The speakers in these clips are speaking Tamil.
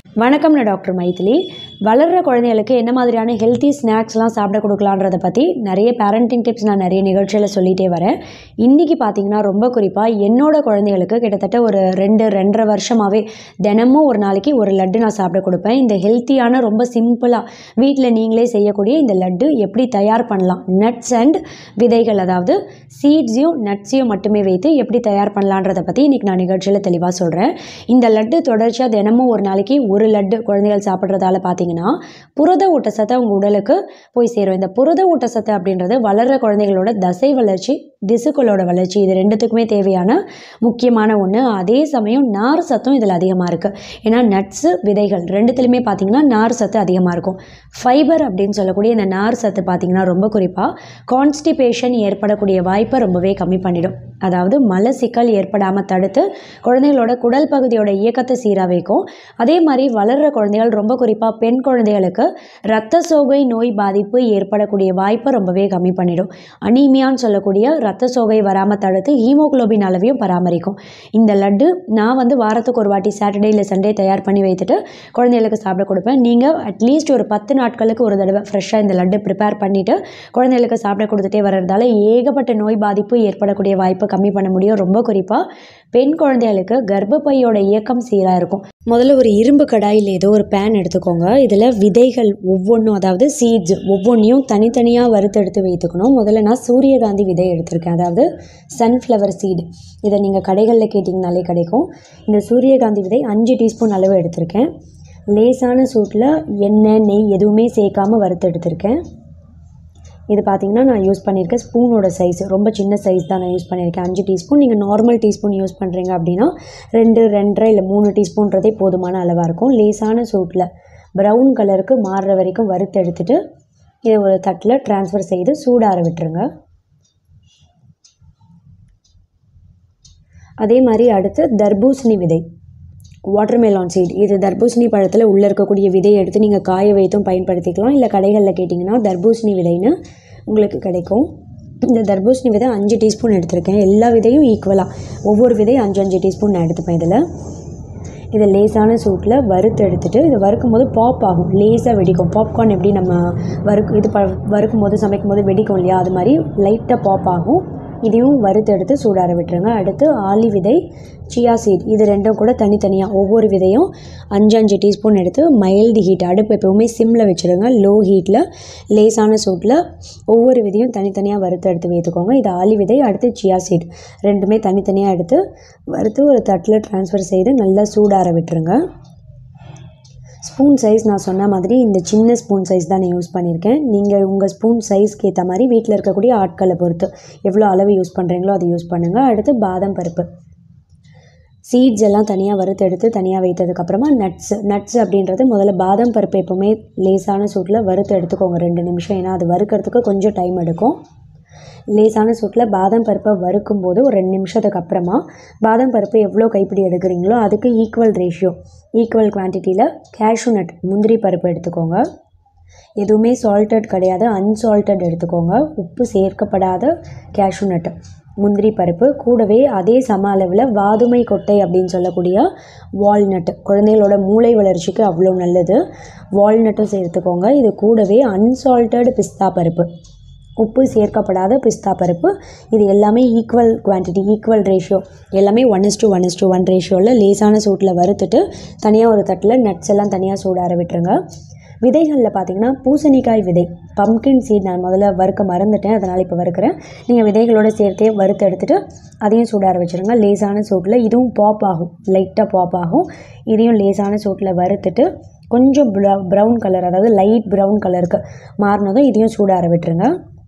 வணக்கம் நான் டாக்டர் மைதிலி வளர்கிற குழந்தைகளுக்கு என்ன மாதிரியான ஹெல்த்தி ஸ்நாக்ஸ்லாம் சாப்பிட கொடுக்கலான்றத பற்றி நிறைய பேரண்டிங் டிப்ஸ் நான் நிறைய நிகழ்ச்சியில் சொல்லிகிட்டே வரேன் இன்றைக்கி பார்த்தீங்கன்னா ரொம்ப குறிப்பாக என்னோட குழந்தைகளுக்கு கிட்டத்தட்ட ஒரு ரெண்டு ரெண்டரை வருஷமாகவே தினமும் ஒரு நாளைக்கு ஒரு லட்டு நான் சாப்பிட கொடுப்பேன் இந்த ஹெல்த்தியான ரொம்ப சிம்பிளாக வீட்டில் நீங்களே செய்யக்கூடிய இந்த லட்டு எப்படி தயார் பண்ணலாம் நட்ஸ் அண்ட் விதைகள் அதாவது சீட்ஸையும் நட்ஸையும் மட்டுமே வைத்து எப்படி தயார் பண்ணலான்றதை பற்றி இன்றைக்கி நான் நிகழ்ச்சியில் தெளிவாக சொல்கிறேன் இந்த லட்டு தொடர்ச்சியாக தினமும் ஒரு நாளைக்கு ஒரு லட்டு குழந்தைகள் சாப்பிட்றதால பார்த்தீங்கன்னா புரத ஊட்டச்சத்தை உங்கள் உடலுக்கு போய் சேரும் இந்த புரத ஊட்டச்சத்து அப்படின்றது வளர்கிற குழந்தைகளோட தசை வளர்ச்சி திசுக்களோட வளர்ச்சி இது ரெண்டுத்துக்குமே தேவையான முக்கியமான ஒன்று அதே சமயம் நார் சத்தும் இதில் அதிகமாக இருக்குது ஏன்னா நட்ஸு விதைகள் ரெண்டுத்துலையுமே பார்த்தீங்கன்னா நார் சத்து அதிகமாக இருக்கும் ஃபைபர் அப்படின்னு சொல்லக்கூடிய இந்த நார் சத்து பார்த்தீங்கன்னா ரொம்ப குறிப்பாக கான்ஸ்டிபேஷன் ஏற்படக்கூடிய வாய்ப்பை ரொம்பவே கம்மி பண்ணிடும் அதாவது மலச்சிக்கல் ஏற்படாமல் தடுத்து குழந்தைகளோட குடல் பகுதியோட இயக்கத்தை சீராக வைக்கும் அதே மாதிரி வளர்கிற குழந்தைகள் ரொம்ப குறிப்பாக பெண் குழந்தைகளுக்கு இரத்த சோகை நோய் பாதிப்பு ஏற்படக்கூடிய வாய்ப்பை ரொம்பவே கம்மி பண்ணிடும் அனீமியான்னு சொல்லக்கூடிய இரத்த சோகை வராமல் தடுத்து ஹீமோகுளோபின் அளவையும் பராமரிக்கும் இந்த லட்டு நான் வந்து வாரத்துக்கு ஒரு வாட்டி சாட்டர்டே இல்லை சண்டே தயார் பண்ணி வைத்துட்டு குழந்தைகளுக்கு சாப்பிட கொடுப்பேன் நீங்கள் அட்லீஸ்ட் ஒரு பத்து நாட்களுக்கு ஒரு தடவை ஃப்ரெஷ்ஷாக இந்த லட்டு ப்ரிப்பேர் பண்ணிவிட்டு குழந்தைகளுக்கு சாப்பிட கொடுத்துட்டே வர்றதால ஏகப்பட்ட நோய் பாதிப்பு ஏற்படக்கூடிய வாய்ப்பை கம்மி பண்ண முடியும் ரொம்ப குறிப்பாக பெண் குழந்தைகளுக்கு கர்ப்பப்பையோட இயக்கம் சீராக இருக்கும் முதல்ல ஒரு இரும்பு கடாயில் ஏதோ ஒரு பேன் எடுத்துக்கோங்க இதில் விதைகள் ஒவ்வொன்றும் அதாவது சீட்ஸ் ஒவ்வொன்றையும் தனித்தனியாக வறுத்தெடுத்து வைத்துக்கணும் முதல்ல நான் சூரியகாந்தி விதை எடுத்திருக்கேன் அதாவது சன்ஃப்ளவர் சீடு இதை நீங்கள் கடைகளில் கேட்டிங்கனாலே கிடைக்கும் இந்த சூரியகாந்தி விதை அஞ்சு டீஸ்பூன் அளவு எடுத்திருக்கேன் லேசான சூட்டில் எண்ணெய் நெய் எதுவுமே சேர்க்காமல் வறுத்து எடுத்திருக்கேன் இது பார்த்தீங்கன்னா நான் யூஸ் பண்ணியிருக்கேன் ஸ்பூனோட சைஸ் ரொம்ப சின்ன சைஸ் தான் நான் யூஸ் பண்ணியிருக்கேன் அஞ்சு டீஸ்பூன் நீங்கள் நார்மல் டீஸ்பூன் யூஸ் பண்ணுறீங்க அப்படின்னா ரெண்டு ரெண்டரை இல்லை மூணு டீஸ்பூன்றதே போதுமான அளவாக இருக்கும் லேசான சூட்டில் ப்ரௌன் கலருக்கு மாறுற வரைக்கும் வறுத்து எடுத்துட்டு இதை ஒரு தட்டில் ட்ரான்ஸ்ஃபர் செய்து சூடார விட்டுருங்க அதே மாதிரி அடுத்து தர்பூசணி விதை வாட்டர்மெலான் சீட் இது தர்பூசணி பழத்தில் உள்ளே இருக்கக்கூடிய விதையை எடுத்து நீங்கள் காய வைத்தும் பயன்படுத்திக்கலாம் இல்லை கடைகளில் கேட்டிங்கன்னா தர்பூசணி விதைன்னு உங்களுக்கு கிடைக்கும் இந்த தர்பூசணி விதை அஞ்சு டீஸ்பூன் எடுத்திருக்கேன் எல்லா விதையும் ஈக்குவலாக ஒவ்வொரு விதையும் அஞ்சு அஞ்சு டீஸ்பூன் நான் எடுத்துப்பேன் இதில் இதை லேசான சூட்டில் வறுத்து எடுத்துகிட்டு இதை வறுக்கும் போது பாப் ஆகும் லேசாக வெடிக்கும் பாப்கார்ன் எப்படி நம்ம வறுக்கு இது ப வறுக்கும் போது சமைக்கும் போது வெடிக்கும் இல்லையா அது மாதிரி லைட்டாக பாப் ஆகும் இதையும் வறுத்து எடுத்து சூடார விட்டுருங்க அடுத்து ஆலி விதை சியா சீட் இது ரெண்டும் கூட தனித்தனியாக ஒவ்வொரு விதையும் அஞ்சு அஞ்சு டீஸ்பூன் எடுத்து மைல்டு ஹீட் அடுப்பு எப்போவுமே சிம்மில் வச்சுடுங்க லோ ஹீட்டில் லேசான சூட்டில் ஒவ்வொரு விதையும் தனித்தனியாக வறுத்து எடுத்து வைத்துக்கோங்க இது ஆலி விதை அடுத்து சியா சீட் ரெண்டுமே தனித்தனியாக எடுத்து வறுத்து ஒரு தட்டில் ட்ரான்ஸ்ஃபர் செய்து நல்லா சூடார விட்டுருங்க ஸ்பூன் சைஸ் நான் சொன்ன மாதிரி இந்த சின்ன ஸ்பூன் சைஸ் தான் நான் யூஸ் பண்ணியிருக்கேன் நீங்கள் உங்கள் ஸ்பூன் சைஸ்க்கு ஏற்ற மாதிரி வீட்டில் இருக்கக்கூடிய ஆட்களை பொறுத்து எவ்வளோ அளவு யூஸ் பண்ணுறீங்களோ அதை யூஸ் பண்ணுங்கள் அடுத்து பாதாம் பருப்பு சீட்ஸ் எல்லாம் தனியாக வறுத்து எடுத்து தனியாக வைத்ததுக்கப்புறமா நட்ஸ் நட்ஸ் அப்படின்றது முதல்ல பாதாம் பருப்பு எப்போவுமே லேசான சூட்டில் வறுத்து எடுத்துக்கோங்க ரெண்டு நிமிஷம் ஏன்னா அது வறுக்கிறதுக்கு கொஞ்சம் டைம் எடுக்கும் லேசான சூட்டில் பாதாம் பருப்பை வறுக்கும் போது ஒரு ரெண்டு நிமிஷத்துக்கு அப்புறமா பாதாம் பருப்பு எவ்வளோ கைப்பிடி எடுக்கிறீங்களோ அதுக்கு ஈக்குவல் ரேஷியோ ஈக்குவல் குவான்டிட்டியில் கேஷ்யூ நட் முந்திரி பருப்பு எடுத்துக்கோங்க எதுவுமே சால்ட்டட் கிடையாது அன்சால்ட்டட் எடுத்துக்கோங்க உப்பு சேர்க்கப்படாத கேஷ்யூ நட்டு முந்திரி பருப்பு கூடவே அதே சம அளவில் வாதுமை கொட்டை அப்படின்னு சொல்லக்கூடிய வால்நட் குழந்தைகளோட மூளை வளர்ச்சிக்கு அவ்வளோ நல்லது வால்நட்டும் சேர்த்துக்கோங்க இது கூடவே அன்சால்ட்டட் பிஸ்தா பருப்பு உப்பு சேர்க்கப்படாத பிஸ்தா பருப்பு இது எல்லாமே ஈக்குவல் குவான்டிட்டி ஈக்குவல் ரேஷியோ எல்லாமே one is to one is to one ரேஷியோவில் லேசான சூட்டில் வறுத்துட்டு தனியாக ஒரு தட்டில் நட்ஸ் எல்லாம் தனியாக சூடார விட்டுருங்க விதைகளில் பார்த்தீங்கன்னா பூசணிக்காய் விதை பம்கின் சீட் நான் முதல்ல வறுக்க மறந்துட்டேன் அதனால் இப்போ வறுக்கிறேன் நீங்கள் விதைகளோடு சேர்த்தே வறுத்து எடுத்துகிட்டு அதையும் சூடார வச்சுருங்க லேசான சூட்டில் இதுவும் பாப் ஆகும் லைட்டாக பாப் ஆகும் இதையும் லேசான சூட்டில் வறுத்துட்டு கொஞ்சம் ப்ரௌன் கலர் அதாவது லைட் ப்ரௌன் கலருக்கு மாறினதும் இதையும் சூடார விட்டுருங்க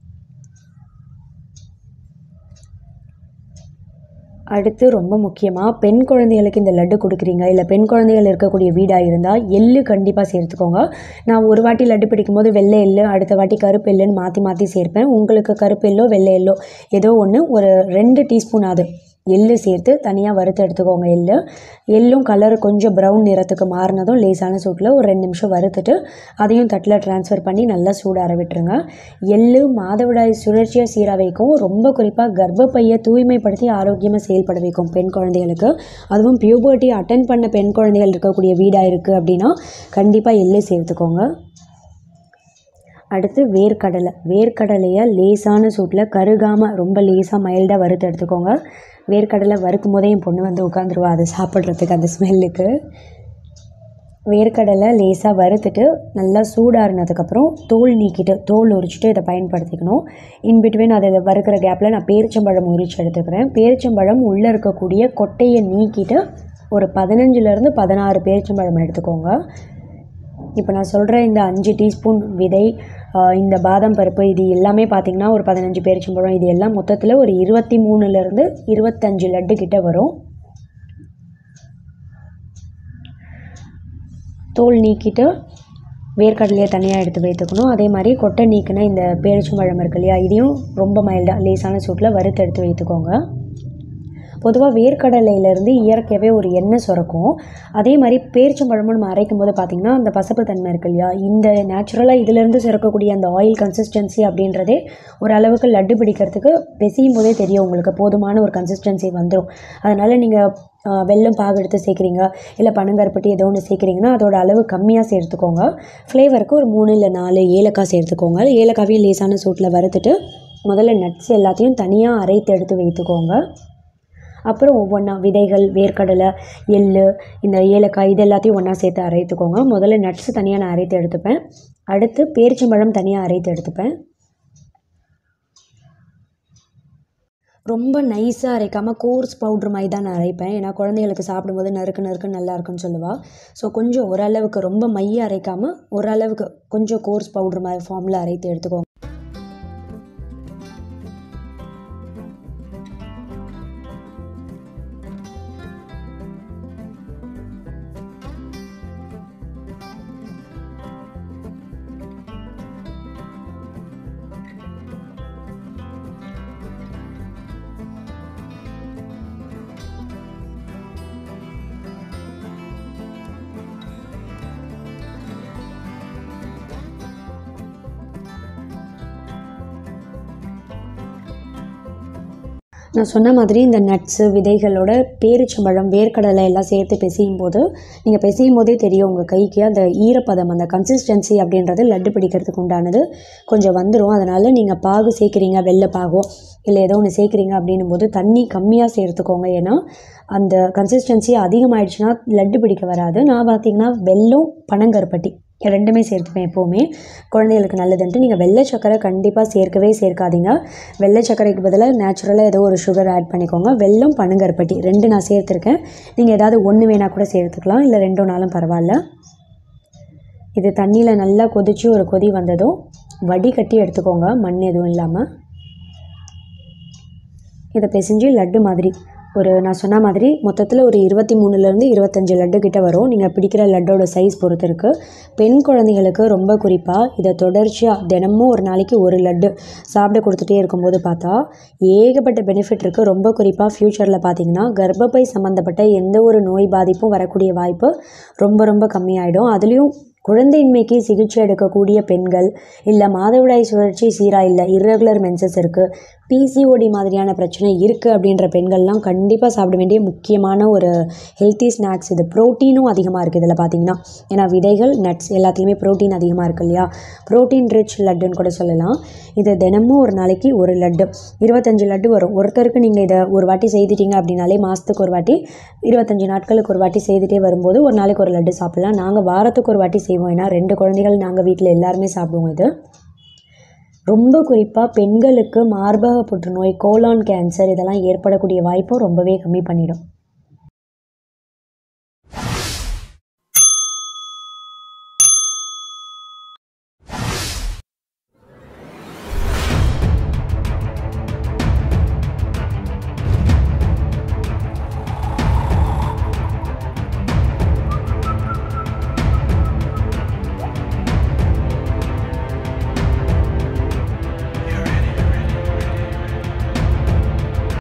அடுத்து ரொம்ப முக்கியமாக பெண் குழந்தைகளுக்கு இந்த லட்டு கொடுக்குறீங்க இல்லை பெண் குழந்தைகள் இருக்கக்கூடிய வீடாக இருந்தால் எள்ளு கண்டிப்பாக சேர்த்துக்கோங்க நான் ஒரு வாட்டி லட்டு பிடிக்கும்போது வெள்ளை எள்ளு அடுத்த வாட்டி கருப்பு எள்ளுன்னு மாற்றி மாற்றி சேர்ப்பேன் உங்களுக்கு கருப்பு எள்ளோ வெள்ளை எள்ளோ ஏதோ ஒன்று ஒரு ரெண்டு டீஸ்பூன் ஆகுது எள்ளு சேர்த்து தனியாக வறுத்து எடுத்துக்கோங்க எள்ளு எள்ளும் கலர் கொஞ்சம் ப்ரௌன் நிறத்துக்கு மாறினதும் லேசான சூட்டில் ஒரு ரெண்டு நிமிஷம் வறுத்துட்டு அதையும் தட்டில் ட்ரான்ஸ்ஃபர் பண்ணி நல்லா சூடார விட்டுருங்க எள்ளு மாதவிடாய் சுழற்சியை சீராக வைக்கும் ரொம்ப குறிப்பாக கர்ப்பப்பையை தூய்மைப்படுத்தி ஆரோக்கியமாக செயல்பட வைக்கும் பெண் குழந்தைகளுக்கு அதுவும் பியூபர்ட்டி அட்டன் பண்ண பெண் குழந்தைகள் இருக்கக்கூடிய வீடாக இருக்குது அப்படின்னா கண்டிப்பாக எள்ளு சேர்த்துக்கோங்க அடுத்து வேர்க்கடலை வேர்க்கடலையை லேசான சூட்டில் கருகாமல் ரொம்ப லேசாக மைல்டாக வறுத்து எடுத்துக்கோங்க வேர்க்கடலை வறுக்கும் போதே என் பொண்ணு வந்து உட்காந்துருவா அதை சாப்பிட்றதுக்கு அந்த ஸ்மெல்லுக்கு வேர்க்கடலை லேசாக வறுத்துட்டு நல்லா சூடாறினதுக்கப்புறம் தோல் நீக்கிட்டு தோல் உரிச்சிட்டு இதை பயன்படுத்திக்கணும் இன்பிட்வீன் அதை வறுக்கிற கேப்பில் நான் பேரிச்சம்பழம் உரிச்சு எடுத்துக்கிறேன் பேரிச்சம்பழம் உள்ளே இருக்கக்கூடிய கொட்டையை நீக்கிட்டு ஒரு பதினஞ்சுலேருந்து பதினாறு பேரிச்சம்பழம் எடுத்துக்கோங்க இப்போ நான் சொல்கிற இந்த அஞ்சு டீஸ்பூன் விதை ஆஹ் இந்த பாதாம் பருப்பு இது எல்லாமே பார்த்திங்கன்னா ஒரு பதினஞ்சு பேரிச்சம்பழம் இது எல்லாம் மொத்தத்தில் ஒரு இருபத்தி மூணுலேருந்து இருபத்தஞ்சு லட்டு கிட்ட வரும் தோல் நீக்கிட்டு வேர்க்கடலையை தனியாக எடுத்து வைத்துக்கணும் அதே மாதிரி கொட்டை நீக்கின இந்த பேரிச்சம்பழம் இருக்கு இல்லையா இதையும் ரொம்ப மைல்டாக லேசான சூட்டில் வறுத்து எடுத்து வைத்துக்கோங்க பொதுவாக வேர்க்கடலையிலேருந்து இயற்கையாகவே ஒரு எண்ணெய் சுரக்கும் அதே மாதிரி பேரிச்சம்பழமும் நம்ம அரைக்கும் போது பார்த்திங்கன்னா அந்த பசப்பு தன்மை இருக்கு இல்லையா இந்த நேச்சுரலாக இதிலேருந்து சுரக்கக்கூடிய அந்த ஆயில் கன்சிஸ்டன்சி அப்படின்றதே ஓரளவுக்கு லட்டு பிடிக்கிறதுக்கு பெசியும் போதே தெரியும் உங்களுக்கு போதுமான ஒரு கன்சிஸ்டன்சி வந்துடும் அதனால் நீங்கள் வெல்லம் பாகு எடுத்து சேர்க்குறீங்க இல்லை பனங்கருப்பட்டி ஏதோ ஒன்று சேர்க்குறீங்கன்னா அதோட அளவு கம்மியாக சேர்த்துக்கோங்க ஃப்ளேவருக்கு ஒரு மூணு இல்லை நாலு ஏலக்காய் சேர்த்துக்கோங்க ஏலக்காவையும் லேசான சூட்டில் வறுத்துட்டு முதல்ல நட்ஸ் எல்லாத்தையும் தனியாக அரைத்து எடுத்து வைத்துக்கோங்க அப்புறம் ஒவ்வொன்றா விதைகள் வேர்க்கடலை எள்ளு இந்த ஏலக்காய் இது எல்லாத்தையும் ஒன்றா சேர்த்து அரைத்துக்கோங்க முதல்ல நட்ஸ் தனியாக நான் அரைத்து எடுத்துப்பேன் அடுத்து பேரிச்சம்பழம் தனியாக அரைத்து எடுத்துப்பேன் ரொம்ப நைஸாக அரைக்காமல் கோர்ஸ் பவுட்ரு மாதிரி தான் நான் அரைப்பேன் ஏன்னா குழந்தைகளுக்கு சாப்பிடும்போது நறுக்கு நறுக்கு நல்லா இருக்குன்னு சொல்லுவாள் ஸோ கொஞ்சம் ஓரளவுக்கு ரொம்ப மைய அரைக்காமல் ஓரளவுக்கு கொஞ்சம் கோர்ஸ் பவுட்ரு மாதிரி ஃபார்மில் அரைத்து எடுத்துக்கோங்க நான் சொன்ன மாதிரி இந்த நட்ஸு விதைகளோட பேரிச்சம்பழம் வேர்க்கடலை எல்லாம் சேர்த்து பிசையும் போது நீங்கள் பிசையும் போதே தெரியும் உங்கள் கைக்கு அந்த ஈரப்பதம் அந்த கன்சிஸ்டன்சி அப்படின்றது லட்டு பிடிக்கிறதுக்கு உண்டானது கொஞ்சம் வந்துடும் அதனால் நீங்கள் பாகு சேர்க்குறீங்க வெள்ளை பாகோ இல்லை ஏதோ ஒன்று சேர்க்குறீங்க அப்படின்னும் போது தண்ணி கம்மியாக சேர்த்துக்கோங்க ஏன்னா அந்த கன்சிஸ்டன்சி அதிகமாகிடுச்சுன்னா லட்டு பிடிக்க வராது நான் பார்த்தீங்கன்னா வெல்லம் பனங்கருப்பட்டி ரெண்டுமே சேர்த்துப்பேன் எப்போவுமே குழந்தைகளுக்கு நல்லதுன்ட்டு நீங்கள் வெள்ளை சக்கரை கண்டிப்பாக சேர்க்கவே சேர்க்காதீங்க வெள்ளை சக்கரைக்கு பதிலாக நேச்சுரலாக ஏதோ ஒரு சுகர் ஆட் பண்ணிக்கோங்க வெல்லம் பனங்கருப்பட்டி ரெண்டு நான் சேர்த்துருக்கேன் நீங்கள் ஏதாவது ஒன்று வேணால் கூட சேர்த்துக்கலாம் இல்லை ரெண்டும் நாளும் பரவாயில்ல இது தண்ணியில் நல்லா கொதித்து ஒரு கொதி வந்ததும் வடிகட்டி எடுத்துக்கோங்க மண் எதுவும் இல்லாமல் இதை பிசைஞ்சு லட்டு மாதிரி ஒரு நான் சொன்ன மாதிரி மொத்தத்தில் ஒரு இருபத்தி மூணுலேருந்து இருபத்தஞ்சு லட்டு கிட்ட வரும் நீங்கள் பிடிக்கிற லட்டோட சைஸ் பொறுத்து இருக்குது பெண் குழந்தைகளுக்கு ரொம்ப குறிப்பாக இதை தொடர்ச்சியாக தினமும் ஒரு நாளைக்கு ஒரு லட்டு சாப்பிட கொடுத்துட்டே இருக்கும்போது பார்த்தா ஏகப்பட்ட பெனிஃபிட் இருக்குது ரொம்ப குறிப்பாக ஃப்யூச்சரில் பார்த்தீங்கன்னா கர்ப்பப்பை சம்மந்தப்பட்ட எந்த ஒரு நோய் பாதிப்பும் வரக்கூடிய வாய்ப்பு ரொம்ப ரொம்ப கம்மியாயிடும் அதுலேயும் குழந்தையின்மைக்கு சிகிச்சை எடுக்கக்கூடிய பெண்கள் இல்லை மாதவிடாய் சுழற்சி சீராக இல்லை irregular மென்சஸ் இருக்குது பிசிஓடி மாதிரியான பிரச்சனை இருக்குது அப்படின்ற பெண்கள்லாம் கண்டிப்பாக சாப்பிட வேண்டிய முக்கியமான ஒரு ஹெல்த்தி ஸ்நாக்ஸ் இது ப்ரோட்டீனும் அதிகமாக இருக்குது இதில் பார்த்தீங்கன்னா ஏன்னா விதைகள் நட்ஸ் எல்லாத்துலேயுமே ப்ரோட்டீன் அதிகமாக இருக்கு இல்லையா ப்ரோட்டீன் ரிச் லட்டுன்னு கூட சொல்லலாம் இது தினமும் ஒரு நாளைக்கு ஒரு லட்டு இருபத்தஞ்சு லட்டு வரும் ஒருத்தருக்கு நீங்கள் இதை ஒரு வாட்டி செய்துட்டீங்க அப்படின்னாலே மாதத்துக்கு ஒரு வாட்டி இருபத்தஞ்சு நாட்களுக்கு ஒரு வாட்டி செய்துட்டே வரும்போது ஒரு நாளைக்கு ஒரு லட்டு சாப்பிட்லாம் நாங்கள் வாரத்துக்கு ஒரு வாட்டி செய்வோம் ஏன்னா ரெண்டு குழந்தைகள் நாங்கள் வீட்டில் எல்லாருமே சாப்பிடுவோம் இது ரொம்ப குறிப்பாக பெண்களுக்கு மார்பக புற்றுநோய் கோலான் கேன்சர் இதெல்லாம் ஏற்படக்கூடிய வாய்ப்பும் ரொம்பவே கம்மி பண்ணிடும்